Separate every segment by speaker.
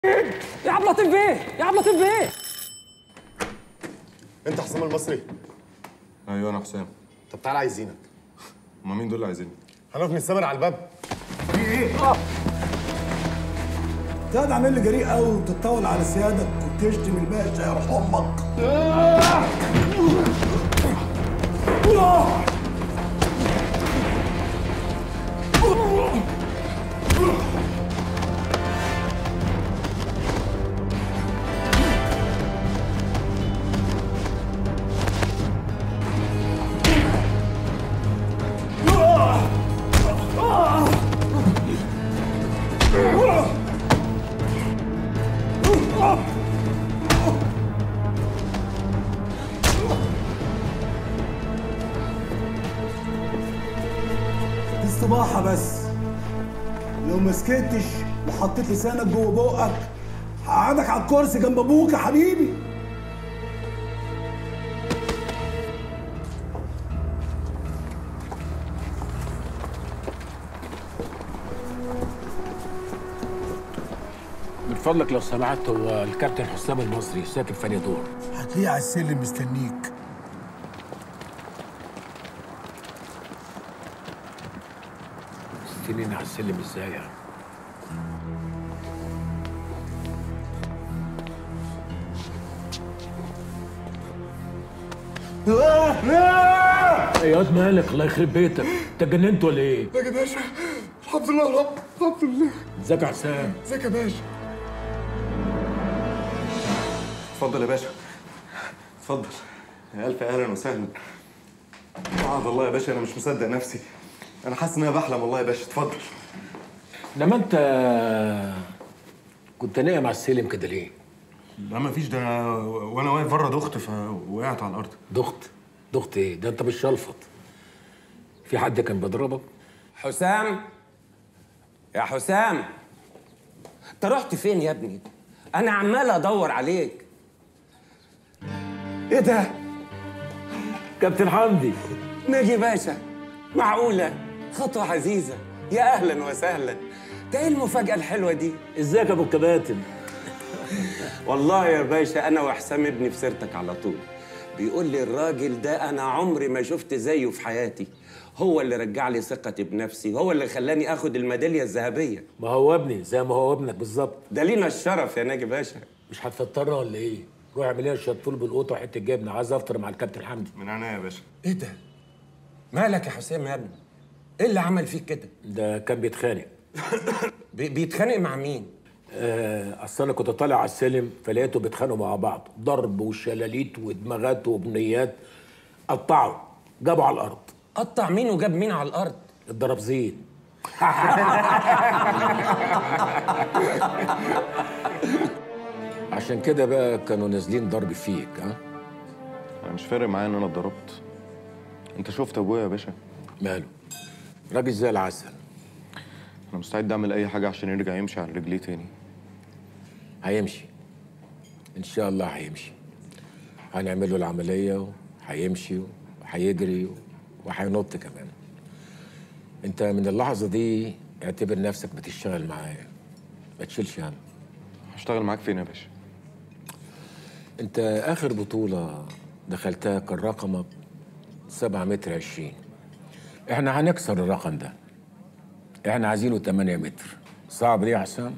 Speaker 1: يا عبد اللطيف بيه يا عبد اللطيف بيه
Speaker 2: انت حسام المصري
Speaker 3: ايوه انا حسام
Speaker 2: طب تعالى عايزينك
Speaker 3: هما مين دول اللي عايزيني
Speaker 2: هنقف نستمر على الباب
Speaker 4: تقعد عامل لي جريء قوي وتتطاول على سيادك وتشتم الباشا يا امك دي استباحه بس لو ما سكتش وحطيت لسانك جوه بقك هقعدك على الكرسي جنب ابوك يا حبيبي
Speaker 5: من فضلك لو سمحت هو الكابتن حسام المصري ساكن في أنهي دور
Speaker 4: هتلاقيه على السلم مستنيك
Speaker 5: استنينا على السلم ازاي يعني ايه ياض مالك الله يخرب بيتك انت اتجننت ولا ايه؟
Speaker 2: ازيك يا باشا الحمد لله يا رب الحمد لله
Speaker 5: ازيك يا حسام؟
Speaker 2: ازيك يا باشا
Speaker 3: اتفضل يا باشا اتفضل يا الف اهلا وسهلا وعد الله يا باشا انا مش مصدق نفسي انا حاسس ان انا بحلم والله يا باشا اتفضل
Speaker 5: لما انت كنت نايم على السلم كده ليه؟
Speaker 3: لا ما فيش ده أنا وانا واقف بره دخت فوقعت على الارض
Speaker 5: دخت دخت ايه؟ ده انت مش شلفط في حد كان بيضربك؟
Speaker 1: حسام يا حسام انت رحت فين يا ابني انا عمال ادور عليك ايه ده
Speaker 5: كابتن حمدي
Speaker 1: ناجي باشا معقوله خطوه عزيزه يا اهلا وسهلا ده ايه المفاجاه الحلوه دي
Speaker 5: ازيك يا ابو الكباتن؟
Speaker 1: والله يا باشا انا وحسام ابني في سيرتك على طول بيقول لي الراجل ده انا عمري ما شفت زيه في حياتي هو اللي رجع لي ثقتي بنفسي هو اللي خلاني اخد الميداليه الذهبيه
Speaker 5: ما هو ابني زي ما هو ابنك بالظبط
Speaker 1: ده لينا الشرف يا ناجي باشا
Speaker 5: مش هتفطرنا ولا ايه؟ روح اعمل لنا شطول بالقوطه وحته جبنه عايز افطر مع الكابتن حمدي
Speaker 3: من عينيا يا باشا
Speaker 1: ايه ده مالك يا حسام يا ابني ايه اللي عمل فيك كده
Speaker 5: ده كان بيتخانق
Speaker 1: بي- بيتخانق مع مين
Speaker 5: آه، اصل انا كنت طالع على السلم فلقيته بيتخانقوا مع بعض ضرب وشلاليت ودماغات وبنيات قطعوا جابوا على الارض
Speaker 1: قطع مين وجاب مين على الارض
Speaker 5: اتضرب زين عشان كده بقى كانوا نازلين ضرب فيك ها
Speaker 3: انا مش فارق معايا ان انا اتضربت انت شفت ابويا يا باشا
Speaker 5: ماله راجل زي العسل
Speaker 3: انا مستعد اعمل اي حاجه عشان يرجع يمشي على رجليه تاني
Speaker 5: هيمشي ان شاء الله هيمشي هنعمل له العمليه وهيمشي وهيجري وهينط كمان انت من اللحظه دي اعتبر نفسك بتشتغل معايا ما تشيلش هم
Speaker 3: هشتغل معاك فين يا باشا
Speaker 5: انت اخر بطوله دخلتها كان رقمك 7 متر 20 احنا هنكسر الرقم ده احنا عايزينه 8 متر صعب ليه يا حسام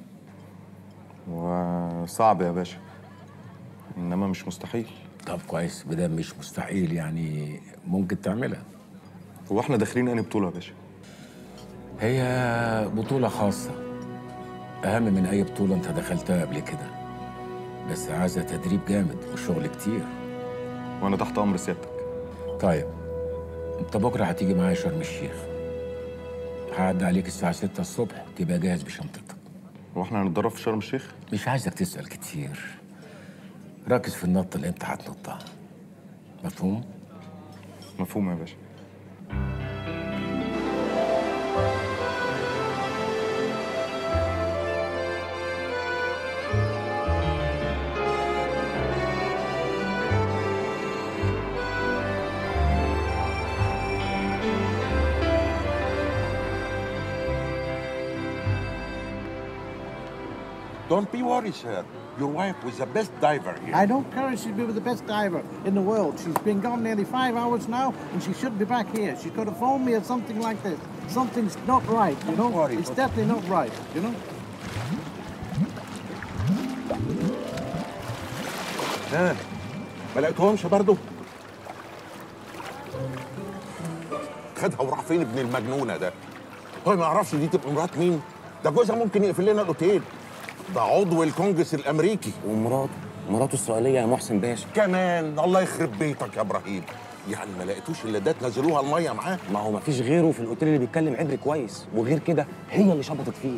Speaker 3: وصعب يا باشا انما مش مستحيل
Speaker 5: طب كويس بدل مش مستحيل يعني ممكن تعملها
Speaker 3: هو احنا داخلين انهي بطوله يا باشا
Speaker 5: هي بطولة خاصة أهم من أي بطولة أنت دخلتها قبل كده بس عايزة تدريب جامد وشغل كتير
Speaker 3: وانا تحت امر سيادتك
Speaker 5: طيب أنت بكرة هتيجي معايا شرم الشيخ هعدي عليك الساعة 6 الصبح تبقى جاهز بشنطتك
Speaker 3: هو احنا هنتدرب في شرم الشيخ
Speaker 5: مش عايزك تسأل كتير ركز في النطة اللي أنت هتنطها مفهوم؟
Speaker 3: مفهوم يا باشا
Speaker 6: Don't be worried, sir. Your wife was the best diver here.
Speaker 7: I don't care if she's been the best diver in the world. She's been gone nearly five hours now, and she should be back here. She could have phoned me or something like this. Something's not right, you know?
Speaker 6: worry.
Speaker 7: It's definitely not right, you know?
Speaker 6: ها ما لقيتهمش برضه خدها وراح فين ابن المجنونه ده هو ما يعرفش دي تبقى مرات مين ده جوزها ممكن يقفل لنا الاوتيل ده عضو الكونجرس الامريكي
Speaker 8: ومراته مراته السؤاليه يا محسن باشا
Speaker 6: كمان الله يخرب بيتك يا ابراهيم يعني ما لقيتوش الا ده تنزلوها الميه معاه
Speaker 8: ما هو مفيش غيره في الاوتيل اللي بيتكلم عبري كويس وغير كده هي اللي شبطت فيه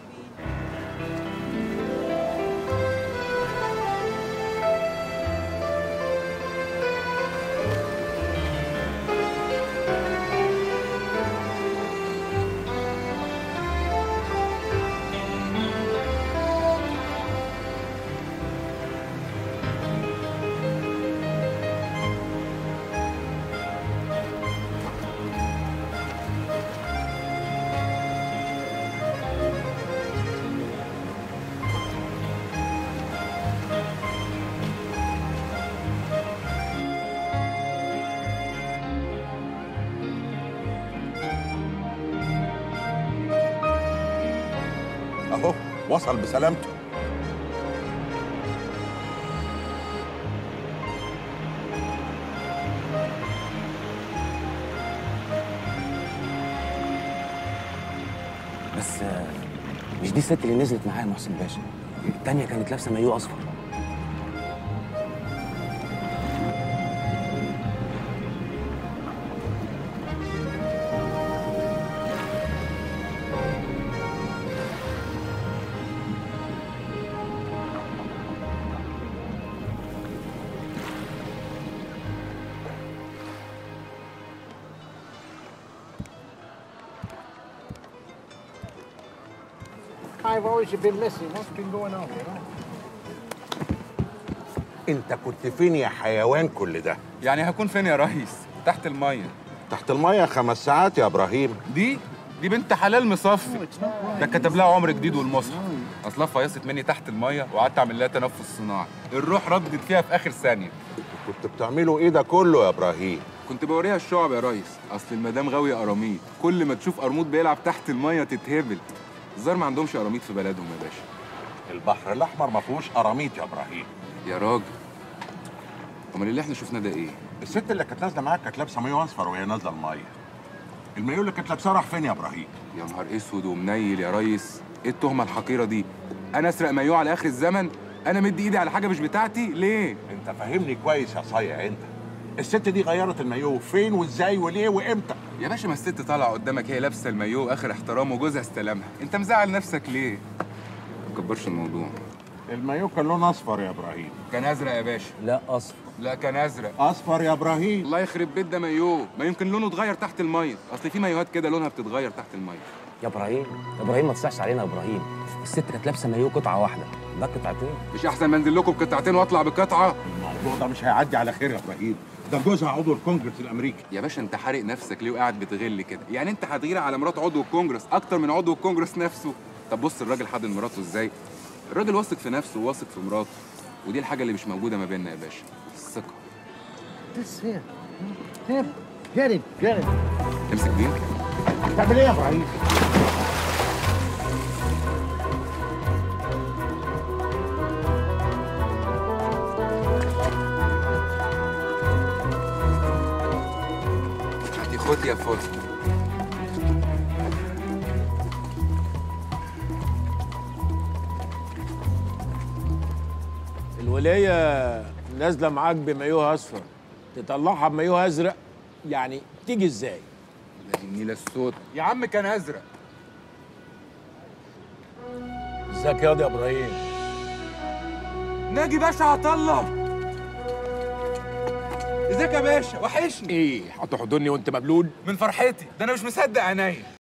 Speaker 6: اهو وصل بسلامته
Speaker 8: بس آه، مش دي الست اللي نزلت معايا يا محسن باشا التانية كانت لابسه مايو اصفر
Speaker 7: Five hours you've been missing. What's been going on, you know?
Speaker 6: انت كنت فين يا حيوان كل ده
Speaker 9: يعني هكون فين يا ريس تحت الميه
Speaker 6: تحت الميه خمس ساعات يا ابراهيم
Speaker 9: دي دي بنت حلال مصفي ده كتب لها عمر جديد والمصحف اصلها فيصت مني تحت الميه وقعدت اعمل لها تنفس صناعي الروح ردت فيها في اخر ثانيه
Speaker 6: كنت بتعملوا ايه ده كله يا ابراهيم
Speaker 9: كنت بوريها الشعب يا ريس اصل المدام غاويه قراميط كل ما تشوف قرموط بيلعب تحت الميه تتهبل الظاهر ما عندهمش قراميط في بلدهم يا باشا
Speaker 6: البحر الاحمر ما فيهوش قراميط يا ابراهيم
Speaker 9: يا راجل امال اللي احنا شفناه ده ايه
Speaker 6: الست اللي كانت نازله معاك كانت لابسه مايو اصفر وهي نازله الميه المايو اللي كانت لابساه راح فين يا ابراهيم
Speaker 9: يا نهار اسود ومنيل يا ريس ايه التهمه الحقيره دي انا اسرق مايوه على اخر الزمن انا مدي ايدي على حاجه مش بتاعتي ليه
Speaker 6: انت فاهمني كويس يا صايع انت الست دي غيرت المايو فين وازاي وليه وامتى
Speaker 9: يا باشا ما الست طالعه قدامك هي لابسه المايوه اخر احترام وجوزها استلمها انت مزعل نفسك ليه ما تكبرش الموضوع
Speaker 6: المايو كان لونه اصفر يا ابراهيم
Speaker 9: كان ازرق يا باشا
Speaker 8: لا اصفر
Speaker 9: لا كان ازرق
Speaker 6: اصفر يا ابراهيم
Speaker 9: الله يخرب بيت ده مايوه ما يمكن لونه اتغير تحت الميه اصل في مايوهات كده لونها بتتغير تحت الميه
Speaker 8: يا ابراهيم يا ابراهيم ما تصحش علينا يا ابراهيم الست كانت لابسه مايو قطعه واحده ده قطعتين
Speaker 9: مش احسن ما انزل لكم بقطعتين واطلع بقطعه
Speaker 6: الموضوع ده مش هيعدي على خير يا ابراهيم ده جوزها عضو الكونجرس الامريكي
Speaker 9: يا باشا انت حارق نفسك ليه وقاعد بتغل كده يعني انت هتغير على مرات عضو الكونجرس اكتر من عضو الكونجرس نفسه طب بص الراجل حاضن مراته ازاي الراجل واثق في نفسه وواثق في مراته ودي الحاجه اللي مش موجوده ما بيننا يا باشا الثقه
Speaker 7: This here. Him. Get him. Get him.
Speaker 9: امسك دي
Speaker 6: تعمل ايه يا ابراهيم
Speaker 9: هاتي خد يا فوز
Speaker 5: الولية نازلة معاك بمايوه أصفر تطلعها بمايوه أزرق يعني تيجي إزاي؟
Speaker 9: النيله السود يا عم كان ازرق
Speaker 5: ازيك ياض يا إبراهيم؟
Speaker 9: ناجي باشا هطلع ازيك يا باشا وحشني
Speaker 5: إيه هتحضني وأنت مبلول؟
Speaker 9: من فرحتي ده انا مش مصدق عينيا